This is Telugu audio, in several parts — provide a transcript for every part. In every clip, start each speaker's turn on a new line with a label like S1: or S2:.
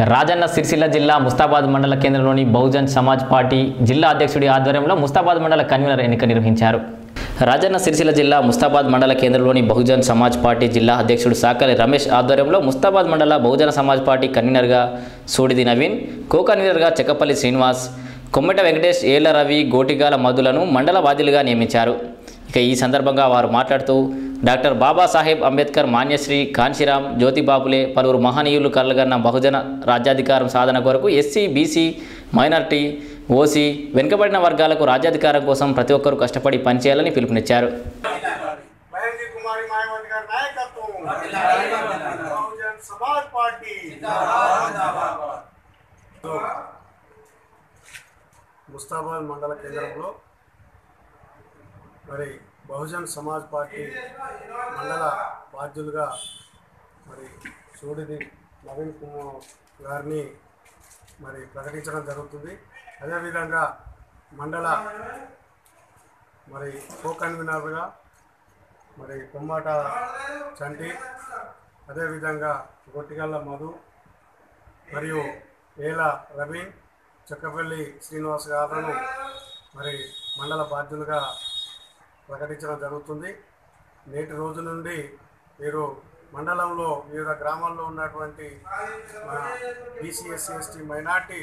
S1: రాజన్న సిరిసిల్ల జిల్లా ముస్తాబాద్ మండల కేంద్రంలోని బహుజన్ సమాజ్ పార్టీ జిల్లా అధ్యక్షుడి ఆధ్వర్యంలో ముస్తాబాద్ మండల కన్వీనర్ ఎన్నిక నిర్వహించారు రాజన్న సిరిసిల్ల జిల్లా ముస్తాబాద్ మండల కేంద్రంలోని బహుజన్ సమాజ్ పార్టీ జిల్లా అధ్యక్షుడు సాకలి రమేష్ ఆధ్వర్యంలో ముస్తాబాద్ మండల బహుజన సమాజ్ పార్టీ కన్వీనర్గా సూడిది నవీన్ కో కన్వీనర్గా చెక్కపల్లి శ్రీనివాస్ కొమ్మెట వెంకటేష్ ఏళ్ల రవి గోటిగాల మధులను మండల బాధ్యులుగా నియమించారు ఇక ఈ సందర్భంగా వారు మాట్లాడుతూ డాక్టర్ బాబాసాహెబ్ అంబేద్కర్ మాన్యశ్రీ కాంశీరాం జ్యోతిబాపులే పలువురు మహనీయులు కలగన్న బహుజన రాజ్యాధికారం సాధన కొరకు ఎస్సీ బీసీ మైనార్టీ ఓసీ వెనుకబడిన వర్గాలకు రాజ్యాధికారం కోసం ప్రతి ఒక్కరూ కష్టపడి పనిచేయాలని పిలుపునిచ్చారు
S2: మహేంద్ర కుమారి మాయావతి గారి నాయకత్వం బహుజన్ సమాజ్ పార్టీ ముస్తాబాద్ మండల కేంద్రంలో మరి బహుజన్ సమాజ్ పార్టీ మండల బాధ్యులుగా మరి సూడిది నవీన్ కుమార్ గారిని మరి ప్రకటించడం జరుగుతుంది అదేవిధంగా మండల మరి కో కన్వీనర్గా మరి కొమ్మాట చంటి అదేవిధంగా గొట్టిగల్ల మధు మరియు ఏల రవీన్ చక్కపల్లి శ్రీనివాస్ గారులను మరి మండల బాధ్యులుగా ప్రకటించడం జరుగుతుంది నేటి రోజు నుండి మీరు మండలంలో వివిధ గ్రామాల్లో ఉన్నటువంటి మన బీసీఎస్సీ ఎస్టీ మైనార్టీ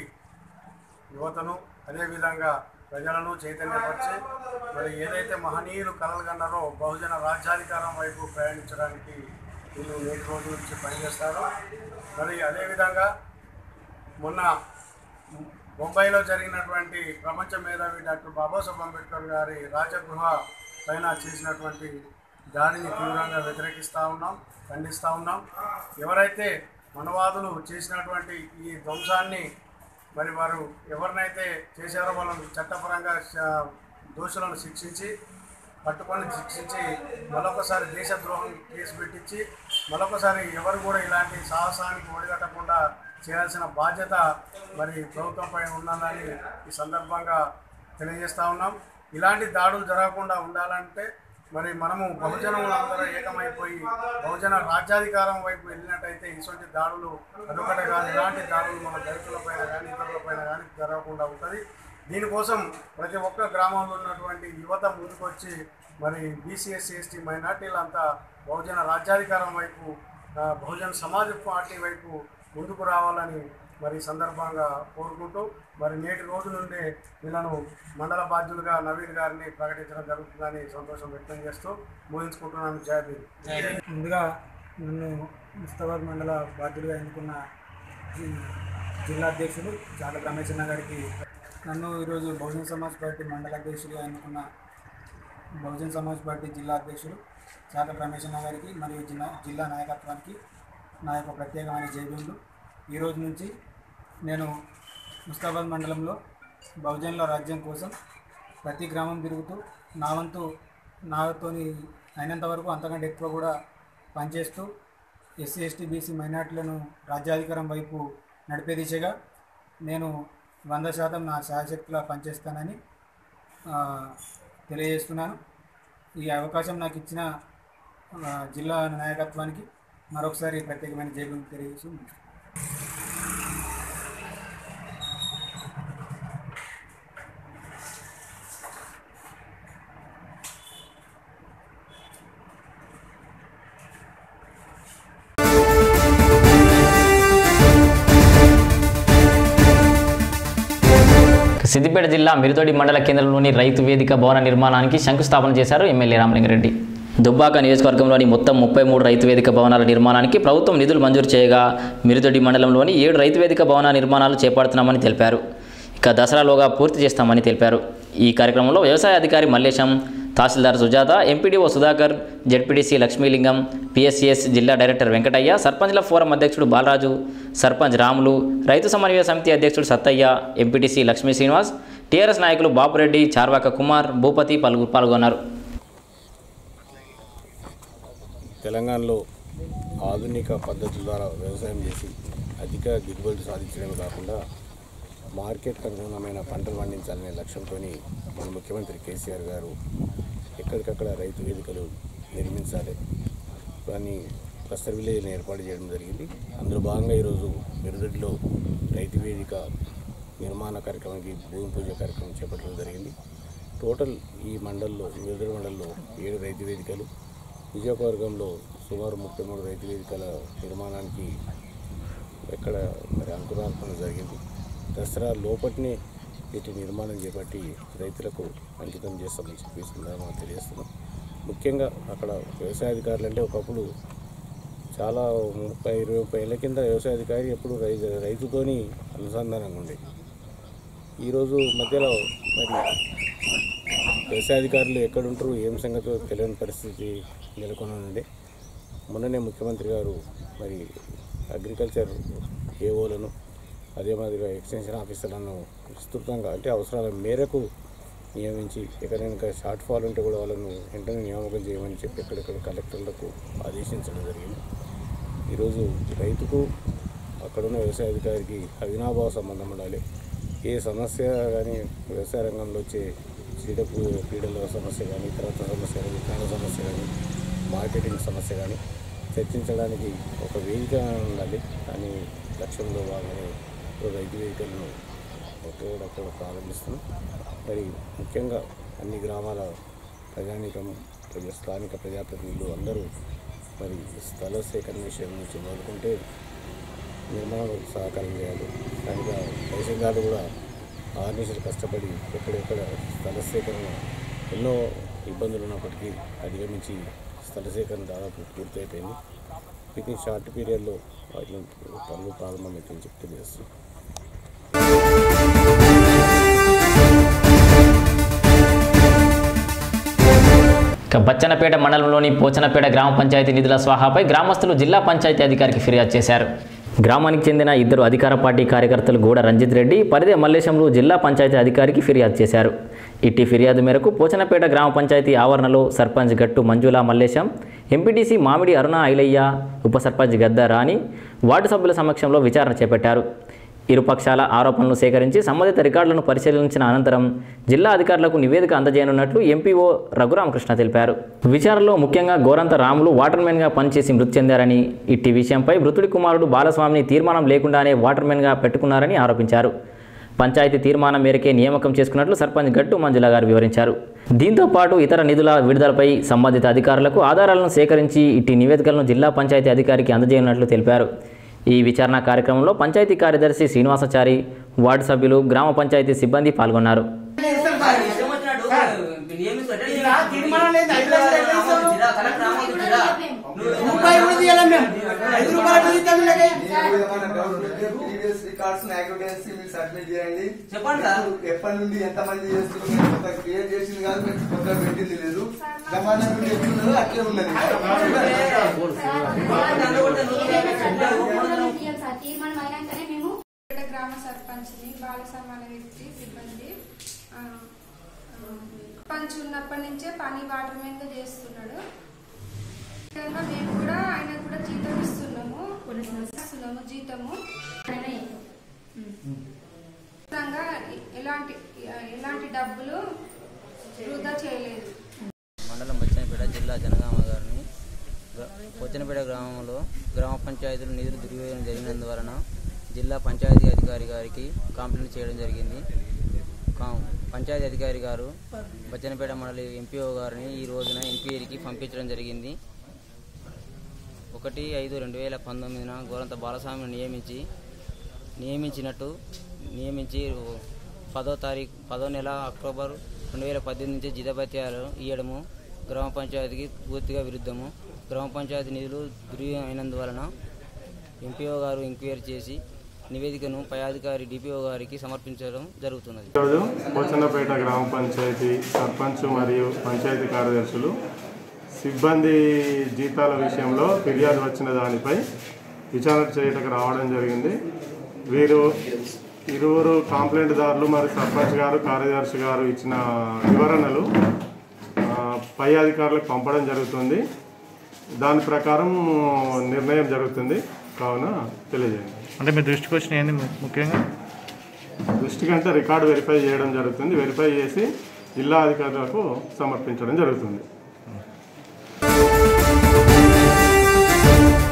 S2: యువతను అదేవిధంగా ప్రజలను చైతన్యపరిచి మరి ఏదైతే మహనీయులు కలలు కన్నారో బహుజన రాజ్యాధికారం వైపు ప్రయాణించడానికి వీళ్ళు నేటి రోజు నుంచి పనిచేస్తారు మరి అదేవిధంగా మొన్న ముంబైలో జరిగినటువంటి ప్రపంచ మేధావి డాక్టర్ బాబాసాహెబ్ అంబేద్కర్ గారి రాజగృహ పైన చేసినటువంటి దాడిని తీవ్రంగా వ్యతిరేకిస్తూ ఉన్నాం ఖండిస్తూ ఉన్నాం ఎవరైతే మనవాదులు చేసినటువంటి ఈ ధ్వంసాన్ని మరి వారు ఎవరినైతే చేశారో వాళ్ళని చట్టపరంగా శ- దోషులను శిక్షించి పట్టుకొని శిక్షించి మరొకసారి దేశద్రోహం కేసు పెట్టించి మరొకసారి ఎవరు కూడా ఇలాంటి సాహసానికి ఒడిగట్టకుండా చేయాల్సిన బాధ్యత మరి ప్రభుత్వంపై ఉన్నదని ఈ సందర్భంగా తెలియజేస్తా ఉన్నాం ఇలాంటి దాడులు జరగకుండా ఉండాలంటే మరి మనము బహుజనములందరూ ఏకమైపోయి బహుజన రాజ్యాధికారం వైపు వెళ్ళినట్టయితే ఇటువంటి దాడులు అదొకటే కాదు ఇలాంటి దాడులు మన దళితులపైన కానీ ఇతరులపైన కానీ జరగకుండా ఉంటుంది దీనికోసం ప్రతి ఒక్క గ్రామంలో ఉన్నటువంటి యువత ముందుకొచ్చి మరి బీసీఎస్సీ ఎస్టీ మైనార్టీలంతా బహుజన రాజ్యాధికారం వైపు ఆ, బహుజన సమాజ్ పార్టీ వైపు ముందుకు రావాలని మరి ఈ సందర్భంగా కోరుకుంటూ మరి నేటి రోజు నుండి వీళ్ళను మండల బాధ్యులుగా నవీన్ గారిని ప్రకటించడం జరుగుతుందని సంతోషం వ్యక్తం చేస్తూ ముగించుకుంటున్నాను జై భీమ్
S3: ముందుగా నన్ను ముస్తాబాద్ మండల బాధ్యుడిగా ఎన్నుకున్న జి- జిల్లా అధ్యక్షులు చాల రమేశన్న గారికి నన్ను ఈరోజు బహుజన సమాజ్ పార్టీ మండల అధ్యక్షుడిగా ఎన్నుకున్న బహుజన సమాజ్ పార్టీ జిల్లా అధ్యక్షులు చాక రమేశన్న గారికి మరియు జిల్లా జిల్లా నాయకత్వానికి నా యొక్క ప్రత్యేకమైన జైబీలు ఈ రోజు నుంచి నేను ముస్తాబాద్ మండలంలో బహుజనుల రాజ్యం కోసం ప్రతి గ్రామం తిరుగుతూ నా వంతు నాతోని అయినంత వరకు అంతకంటే ఎక్కువ కూడా పనిచేస్తూ ఎస్సీ ఎస్టీ బీసీ మైనార్టీలను రాజ్యాధికారం వైపు నడిపే దిశగా నేను వంద శాతం నా శాయశక్తిలా పనిచేస్తానని ఆ, తెలియజేస్తున్నాను ఈ అవకాశం నాకు ఇచ్చిన ఆ, జిల్లా నాయకత్వానికి మరొకసారి ప్రత్యేకమైన జైలు తెలియజేస్తూ
S1: సిద్దిపేట జిల్లా మిరుతోడి మండల కేంద్రంలోని రైతు వేదిక భవన నిర్మాణానికి శంకుస్థాపన చేశారు ఎమ్మెల్యే రామలింగారెడ్డి దుబ్బాక నియోజకవర్గంలోని మొత్తం ముప్పై మూడు రైతు వేదిక భవనాల నిర్మాణానికి ప్రభుత్వం నిధులు మంజూరు చేయగా మిరుతొడి మండలంలోని ఏడు రైతు వేదిక భవన నిర్మాణాలు చేపడుతున్నామని తెలిపారు ఇక దసరాలోగా పూర్తి చేస్తామని తెలిపారు ఈ కార్యక్రమంలో వ్యవసాయ అధికారి Mallesham tahsildar Sujatha M P D O Sudhakar Z P T C Lakshmilingam P S C S జిల్లా డైరెక్టర్ వెంకటయ్య సర్పంచ్ల ఫోరం అధ్యక్షుడు బాలరాజు సర్పంచ్ రాములు రైతు సమన్వయ సమితి అధ్యక్షుడు సత్తయ్య ఎంపీటీసీ లక్ష్మీ శ్రీనివాస్ టీఆర్ఎస్ నాయకులు బాపురెడ్డి చార్వాక కుమార్ భూపతి పలువురు పాల్గొన్నారు
S4: తెలంగాణలో ఆధునిక పద్ధతుల ద్వారా వ్యవసాయం చేసి అధిక దిగుబడులు సాధించడమే కాకుండా మార్కెట్ అనుగుణమైన పంటలు పండించాలనే లక్ష్యంతో మన ముఖ్యమంత్రి కేసీఆర్ గారు ఎక్కడికక్కడ రైతు వేదికలు నిర్మించాలి కానీ క్లస్టర్ విలేజ్ని ఏర్పాటు చేయడం జరిగింది అందులో భాగంగా ఈరోజు మిరుదొడ్డిలో రైతు వేదిక నిర్మాణ కార్యక్రమానికి భూమి పూజ కార్యక్రమం చేపట్టడం జరిగింది టోటల్ ఈ మండల్లో మిరుదొడ్డి మండల్లో ఏడు రైతు వేదికలు నియోజకవర్గంలో సుమారు ముప్పై మూడు రైతు వేదికల నిర్మాణానికి ఎక్కడ మరి అంకురార్పణ జరిగింది దసరా లోపటినే వీటి నిర్మాణం చేపట్టి రైతులకు అంకితం చేస్తామని చెప్పి ఈ సందర్భంగా తెలియజేస్తున్నాం ముఖ్యంగా అక్కడ వ్యవసాయ అధికారులు అంటే ఒకప్పుడు చాలా ముప్పై ఇరవై ముప్పై ఏళ్ళ కింద వ్యవసాయ అధికారి ఎప్పుడు రైతు రైతుతోని అనుసంధానంగా ఉండేది ఈరోజు మధ్యలో మరి వ్యవసాయ అధికారులు ఎక్కడుంటారు ఏం సంగతో తెలియని పరిస్థితి నెలకొని ఉండే మొన్ననే ముఖ్యమంత్రి గారు మరి అగ్రికల్చర్ ఏఓలను అదే మాదిరిగా ఎక్స్టెన్షన్ ఆఫీసర్లను విస్తృతంగా అంటే అవసరాల మేరకు నియమించి ఎక్కడైనా షార్ట్ ఫాల్ ఉంటే కూడా వాళ్ళను వెంటనే నియామకం చేయమని చెప్పి ఎక్కడెక్కడ కలెక్టర్లకు ఆదేశించడం జరిగింది ఈరోజు రైతుకు అక్కడున్న వ్యవసాయ అధికారికి అవినాభావ సంబంధం ఉండాలి ఏ సమస్య కానీ వ్యవసాయ రంగంలో వచ్చే చీడ పీడల సమస్య కానీ తర్వాత సమస్య కానీ విత్తనాల సమస్య కానీ మార్కెటింగ్ సమస్య కానీ చర్చించడానికి ఒక వేదిక ఉండాలి అని లక్ష్యంలో భాగంగానే ఇప్పుడు రైతు వేదికలను ఎక్కడెక్కడ ప్రారంభిస్తున్నాం మరి ముఖ్యంగా అన్ని గ్రామాల ప్రజానీకం ప్రజా స్థానిక ప్రజాప్రతినిధులు అందరూ మరి స్థల సేకరణ విషయం నుంచి మొదలుకుంటే నిర్మాణాలకు సహకారం చేయాలి స్థానిక తహసీల్దార్లు కూడా ఆర్నిషలు కష్టపడి ఎక్కడెక్కడ స్థల సేకరణ ఎన్నో ఇబ్బందులు ఉన్నప్పటికీ అధిగమించి స్థల సేకరణ దాదాపు పూర్తయిపోయింది విత్ ఇన్ షార్ట్ పీరియడ్లో వాటిని పనులు ప్రారంభమైతే చెప్పి తెలియజేస్తున్నాం
S1: ఇక బచ్చన్నపేట మండలంలోని పోచనపేట గ్రామ పంచాయతీ నిధుల స్వాహాపై గ్రామస్తులు జిల్లా పంచాయతీ అధికారికి ఫిర్యాదు చేశారు గ్రామానికి చెందిన ఇద్దరు అధికార పార్టీ కార్యకర్తలు గూడ రంజిత్ రెడ్డి పరిదే మల్లేశంలు జిల్లా పంచాయతీ అధికారికి ఫిర్యాదు చేశారు ఇట్టి ఫిర్యాదు మేరకు పోచనపేట గ్రామ పంచాయతీ ఆవరణలో సర్పంచ్ గట్టు మంజుల మల్లేశం ఎంపీటీసీ మామిడి అరుణ ఐలయ్య ఉప సర్పంచ్ గద్ద రాణి వార్డు సభ్యుల సమక్షంలో విచారణ చేపట్టారు ఇరుపక్షాల ఆరోపణలు సేకరించి సంబంధిత రికార్డులను పరిశీలించిన అనంతరం జిల్లా అధికారులకు నివేదిక అందజేయనున్నట్లు ఎంపీఓ రఘురామకృష్ణ తెలిపారు విచారణలో ముఖ్యంగా గోరంత రాములు వాటర్మెన్గా పనిచేసి మృతి చెందారని ఇట్టి విషయంపై మృతుడి కుమారుడు బాలస్వామిని తీర్మానం లేకుండానే వాటర్మెన్గా పెట్టుకున్నారని ఆరోపించారు పంచాయతీ తీర్మానం మేరకే నియామకం చేసుకున్నట్లు సర్పంచ్ గట్టు మంజుల గారు వివరించారు దీంతో పాటు ఇతర నిధుల విడుదలపై సంబంధిత అధికారులకు ఆధారాలను సేకరించి ఇట్టి నివేదికలను జిల్లా పంచాయతీ అధికారికి అందజేయనున్నట్లు తెలిపారు ఈ విచారణ కార్యక్రమంలో పంచాయతీ కార్యదర్శి శ్రీనివాసాచారి వార్డు సభ్యులు గ్రామ పంచాయతీ సిబ్బంది పాల్గొన్నారు
S5: తీర్మానం లేదు ఐదు లక్షలు ఎట్లా ఇస్తావు? రూపాయి కూడా తీయాలి మేము ఐదు రూపాయలు ఎట్లా తీస్తాం వీళ్ళకి?
S6: ప్రీవియస్ రికార్డ్స్ యాక్టివిటీస్ మీరు సబ్మిట్ చేయండి
S7: చెప్పండి సార్.
S6: ఎప్పటి నుండి ఎంత మంది చేస్తున్నారు కొత్త క్రియేట్ చేసింది కాదు మీరు కొత్త పెట్టింది లేదు జమానా నుండి ఎట్లున్నదో అట్లే ఉన్నది
S8: తీర్మానం అయినాకనే మేము
S9: ఇక్కడ గ్రామ సర్పంచ్ని బాల సమాన వ్యక్తి సిబ్బంది ఆ, ఆ, పంచ్ ఉన్నప్పటి నుంచే పని వాటర్ మీద చేస్తున్నాడు ముఖ్యంగా మేము కూడా ఆయన కూడా జీతం ఇస్తున్నాము ఇస్తున్నాము జీతము ఖచ్చితంగా ఎలాంటి ఎలాంటి డబ్బులు వృధా చేయలేదు
S7: మండలం బచ్చనపేట జిల్లా జనగామ గారిని గ్రా- బచ్చనపేట గ్రామంలో గ్రామ పంచాయతీలు నిధులు దుర్వినియోగం జరిగినందువలన జిల్లా పంచాయతీ అధికారి గారికి కంప్లైంట్ చేయడం జరిగింది కా- పంచాయతీ అధికారి గారు బచ్చనపేట మండలి ఎంపీఓ గారిని ఈ రోజున ఎంపీఏకి పంపించడం జరిగింది ఒకటి ఐదు రెండు వేల పంతొమ్మిదిన గోరంత బాలస్వామిని నియమించి నియమించినట్టు నియమించి పదో తారీఖు పదో నెల అక్టోబర్ రెండు వేల పద్దెనిమిది నుంచి జీతభత్యాలు ఇవ్వడము గ్రామ పంచాయతీకి పూర్తిగా విరుద్ధము గ్రామ పంచాయతీ నిధులు దుర్వినియోగం అయినందువలన ఎంపీఓ గారు ఎంక్వైరీ చేసి నివేదికను పై అధికారి డిపిఓ గారికి సమర్పించడం జరుగుతున్నది
S10: ఈరోజు పోచన్నపేట గ్రామ పంచాయతీ సర్పంచ్ మరియు పంచాయతీ కార్యదర్శులు సిబ్బంది జీతాల విషయంలో ఫిర్యాదు వచ్చిన దానిపై విచారణ చేయటకు రావడం జరిగింది వీరు ఇరువురు కంప్లైంట్దారులు మరి సర్పంచ్ గారు కార్యదర్శి గారు ఇచ్చిన వివరణలు ఆ, పై అధికారులకు పంపడం జరుగుతుంది దాని ప్రకారం నిర్ణయం జరుగుతుంది కావున తెలియజేయండి
S11: అంటే మీ దృష్టికి వచ్చిన ఏంది ము- ముఖ్యంగా
S10: దృష్టికి అంటే రికార్డు వెరిఫై చేయడం జరుగుతుంది వెరిఫై చేసి జిల్లా అధికారులకు సమర్పించడం జరుగుతుంది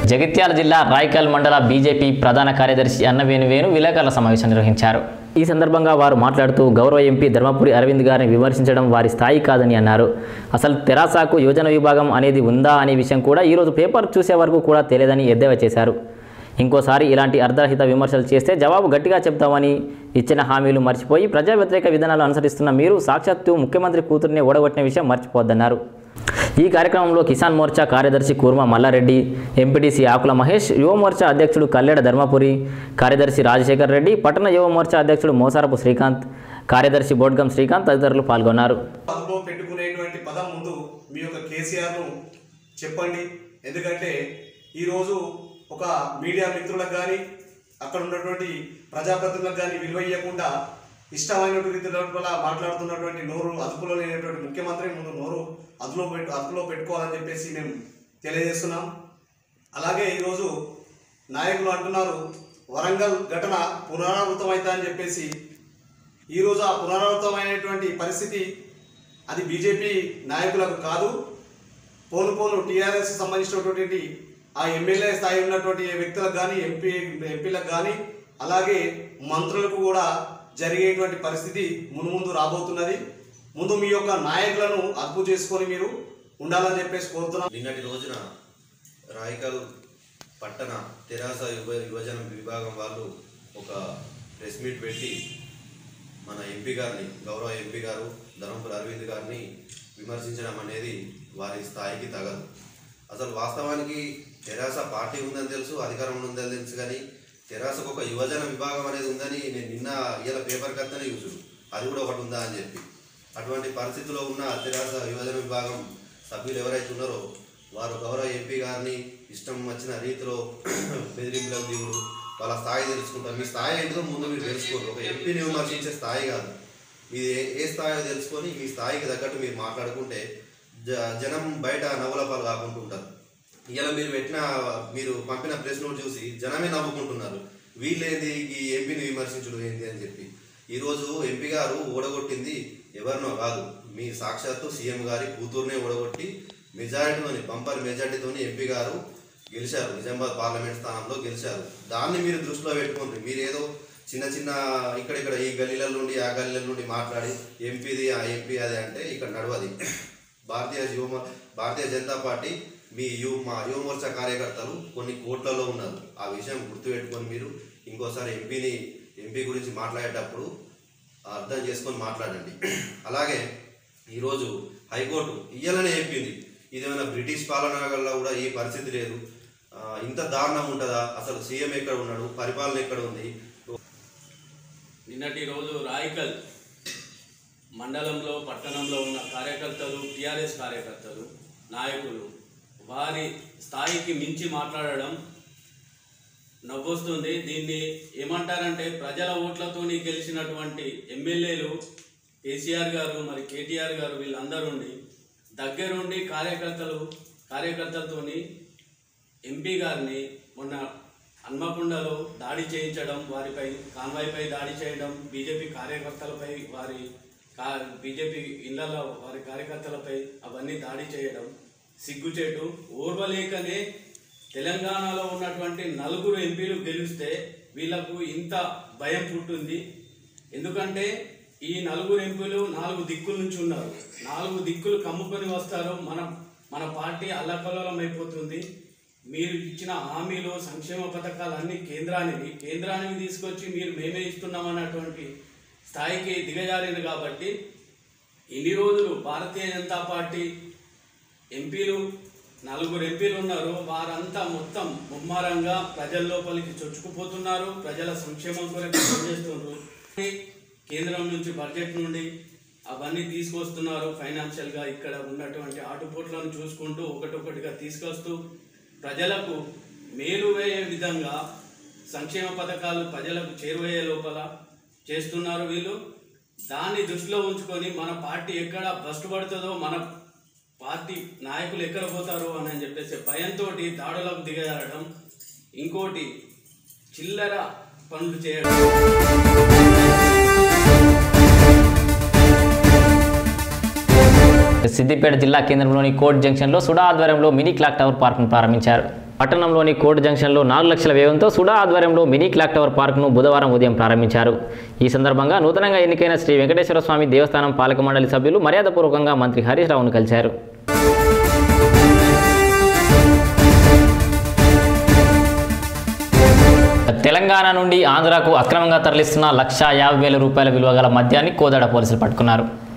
S1: జగిత్యాల జిల్లా రాయకల్ మండల బీజేపీ ప్రధాన కార్యదర్శి అన్నవేణు వేణు విలేకరుల సమావేశం నిర్వహించారు ఈ సందర్భంగా వారు మాట్లాడుతూ గౌరవ ఎంపీ ధర్మపురి అరవింద్ గారిని విమర్శించడం వారి స్థాయి కాదని అన్నారు అసలు తెరాసాకు యోజన విభాగం అనేది ఉందా అనే విషయం కూడా ఈరోజు పేపర్ చూసే వరకు కూడా తెలియదని ఎద్దేవా చేశారు ఇంకోసారి ఇలాంటి అర్ధరహిత విమర్శలు చేస్తే జవాబు గట్టిగా చెప్తామని ఇచ్చిన హామీలు మర్చిపోయి ప్రజా వ్యతిరేక విధానాలు అనుసరిస్తున్న మీరు సాక్షాత్తు ముఖ్యమంత్రి కూతుర్ని ఓడగొట్టిన విషయం మర్చిపోద్దన్నారు ఈ కార్యక్రమంలో కిసాన్ మోర్చా కార్యదర్శి కూర్మ మల్లారెడ్డి ఎంపీటీసీ ఆకుల మహేష్ యువ మోర్చా అధ్యక్షుడు కల్లెడ ధర్మపురి కార్యదర్శి రాజశేఖర్ రెడ్డి పట్టణ యువ మోర్చా అధ్యక్షుడు మోసారపు శ్రీకాంత్ కార్యదర్శి బోడ్గం శ్రీకాంత్ తదితరులు పాల్గొన్నారు
S12: అదుపులో పెట్టుకునేటువంటి పదం ముందు మీ యొక్క కేసీఆర్ను చెప్పండి ఎందుకంటే ఈరోజు ఒక మీడియా మిత్రులకు కానీ అక్కడ ఉన్నటువంటి ప్రజాప్రతినిధులకు కానీ విలువ ఇవ్వకుండా ఇష్టమైనటువంటి రీతిలో మాట్లాడుతున్నటువంటి నోరు అదుపులో లేనటువంటి ముఖ్యమంత్రి ముందు నోరు అదుపులో పెట్టు అదుపులో పెట్టుకోవాలని చెప్పేసి మేము తెలియజేస్తున్నాం అలాగే ఈరోజు నాయకులు అంటున్నారు వరంగల్ ఘటన పునరావృతం అవుతా అని చెప్పేసి ఈరోజు ఆ పునరావృతమైనటువంటి పరిస్థితి అది బీజేపీ నాయకులకు కాదు పోను పోను టీఆర్ఎస్ సంబంధించినటువంటి ఆ ఎమ్మెల్యే స్థాయి ఉన్నటువంటి వ్యక్తులకు కానీ ఎంపీ ఎంపీలకు కానీ అలాగే మంత్రులకు కూడా జరిగేటువంటి పరిస్థితి మున్ముందు రాబోతున్నది ముందు మీ యొక్క నాయకులను అదుపు చేసుకొని మీరు ఉండాలని చెప్పేసి కోరుతున్నాం
S13: నిన్నటి రోజున రాయకల్ పట్టణ తెరాస యువ యువజన విభాగం వాళ్ళు ఒక ప్రెస్ మీట్ పెట్టి మన ఎంపీ గారిని గౌరవ ఎంపీ గారు ధర్మపురి అరవింద్ గారిని విమర్శించడం అనేది వారి స్థాయికి తగదు అసలు వాస్తవానికి తెరాస పార్టీ ఉందని తెలుసు అధికారంలో ఉందని తెలుసు కానీ తెరాసకు ఒక యువజన విభాగం అనేది ఉందని నేను నిన్న ఇవాళ పేపర్ కత్తనే చూసు అది కూడా ఒకటి ఉందా అని చెప్పి అటువంటి పరిస్థితిలో ఉన్న తెరాస యువజన విభాగం సభ్యులు ఎవరైతే ఉన్నారో వారు గౌరవ ఎంపీ గారిని ఇష్టం వచ్చిన రీతిలో బెదిరింపులకు దిగుడు వాళ్ళ స్థాయి తెలుసుకుంటారు మీ స్థాయి ఏంటో ముందు మీరు తెలుసుకోండి ఒక ఎంపీని విమర్శించే స్థాయి కాదు మీది ఏ ఏ స్థాయో తెలుసుకొని మీ స్థాయికి తగ్గట్టు మీరు మాట్లాడుకుంటే జ జనం బయట నవ్వుల పాలు కాకుండా ఉంటారు ఇలా మీరు పెట్టిన మీరు పంపిన ప్రెస్ నోట్ చూసి జనమే నవ్వుకుంటున్నారు వీళ్ళేంది ఈ ఎంపీని విమర్శించడం ఏంది అని చెప్పి ఈరోజు ఎంపీ గారు ఓడగొట్టింది ఎవరినో కాదు మీ సాక్షాత్తు సీఎం గారి కూతురునే ఓడగొట్టి మెజారిటీతోని బంపర్ మెజారిటీతోని ఎంపీ గారు గెలిచారు నిజామాబాద్ పార్లమెంట్ స్థానంలో గెలిచారు దాన్ని మీరు దృష్టిలో పెట్టుకోండి మీరు ఏదో చిన్న చిన్న ఇక్కడిక్కడ ఈ గల్లీల నుండి ఆ గల్లీల నుండి మాట్లాడి ఎంపీది ఆ ఎంపీ అది అంటే ఇక్కడ నడవది భారతీయ యువ భారతీయ జనతా పార్టీ మీ యు మా యువ మోర్చా కార్యకర్తలు కొన్ని కోట్లలో ఉన్నారు ఆ విషయం గుర్తుపెట్టుకొని మీరు ఇంకోసారి ఎంపీని ఎంపీ గురించి మాట్లాడేటప్పుడు అర్థం చేసుకొని మాట్లాడండి అలాగే ఈరోజు హైకోర్టు ఇయ్యాలనే చెప్పింది ఇదేమైనా బ్రిటిష్ పాలన వల్ల కూడా ఈ పరిస్థితి లేదు ఆ, ఇంత దారుణం ఉంటుందా అసలు సీఎం ఎక్కడ ఉన్నాడు పరిపాలన ఎక్కడ ఉంది
S14: నిన్నటి రోజు రాయకల్ మండలంలో పట్టణంలో ఉన్న కార్యకర్తలు టీఆర్ఎస్ కార్యకర్తలు నాయకులు వారి స్థాయికి మించి మాట్లాడడం నవ్వొస్తుంది దీన్ని ఏమంటారంటే ప్రజల ఓట్లతోని గెలిచినటువంటి ఎమ్మెల్యేలు కేసీఆర్ గారు మరి కేటీఆర్ గారు వీళ్ళందరుండి దగ్గరుండి కార్యకర్తలు కార్యకర్తలతోని ఎంపీ గారిని మొన్న హన్మకొండలో దాడి చేయించడం వారిపై కాన్వాయ్పై దాడి చేయడం బీజేపీ కార్యకర్తలపై వారి కా బీజేపీ ఇళ్లలో వారి కార్యకర్తలపై అవన్నీ దాడి చేయడం సిగ్గుచేటు ఓర్వలేకనే తెలంగాణలో ఉన్నటువంటి నలుగురు ఎంపీలు గెలిస్తే వీళ్ళకు ఇంత భయం పుట్టింది ఎందుకంటే ఈ నలుగురు ఎంపీలు నాలుగు దిక్కుల నుంచి ఉన్నారు నాలుగు దిక్కులు కమ్ముకొని వస్తారు మన మన పార్టీ అల్లకల్లోలం అయిపోతుంది మీరు ఇచ్చిన హామీలు సంక్షేమ పథకాలు అన్ని కేంద్రానికి కేంద్రానికి తీసుకొచ్చి మీరు మేమే ఇస్తున్నాం అన్నటువంటి స్థాయికి దిగజారింది కాబట్టి ఇన్ని రోజులు భారతీయ జనతా పార్టీ ఎంపీలు నలుగురు ఎంపీలు ఉన్నారు వారంతా మొత్తం ముమ్మారంగా ప్రజల లోపలికి చొచ్చుకుపోతున్నారు ప్రజల సంక్షేమం కొరకు పనిచేస్తున్నారు కేంద్రం నుంచి బడ్జెట్ నుండి అవన్నీ తీసుకొస్తున్నారు ఫైనాన్షియల్గా ఇక్కడ ఉన్నటువంటి ఆటుపోట్లను చూసుకుంటూ ఒకటొకటిగా తీసుకొస్తూ ప్రజలకు మేలు వేయే విధంగా సంక్షేమ పథకాలు ప్రజలకు చేరువయ్యే లోపల చేస్తున్నారు వీళ్ళు దాన్ని దృష్టిలో ఉంచుకొని మన పార్టీ ఎక్కడ బస్టు పడుతుందో మన పార్టీ నాయకులు ఎక్కడ పోతారో అని అని చెప్పేసి భయంతో దాడులకు దిగజారడం ఇంకోటి చిల్లర పనులు చేయడం
S1: సిద్దిపేట జిల్లా కేంద్రంలోని కోర్ట్ జంక్షన్లో సుడా ఆధ్వర్యంలో మినీ క్లాక్ టవర్ పార్క్ను ప్రారంభించారు పట్టణంలోని కోర్టు జంక్షన్లో నాలుగు లక్షల వ్యయంతో సుడా ఆధ్వర్యంలో మినీ క్లాక్ టవర్ పార్క్ను బుధవారం ఉదయం ప్రారంభించారు ఈ సందర్భంగా నూతనంగా ఎన్నికైన శ్రీ వెంకటేశ్వర స్వామి దేవస్థానం పాలక మండలి సభ్యులు మర్యాదపూర్వకంగా మంత్రి హరీష్ రావును కలిశారు తెలంగాణ నుండి ఆంధ్రాకు అక్రమంగా తరలిస్తున్న లక్ష యాభై వేల రూపాయల విలువ గల మద్యాన్ని కోదాడ పోలీసులు పట్టుకున్నారు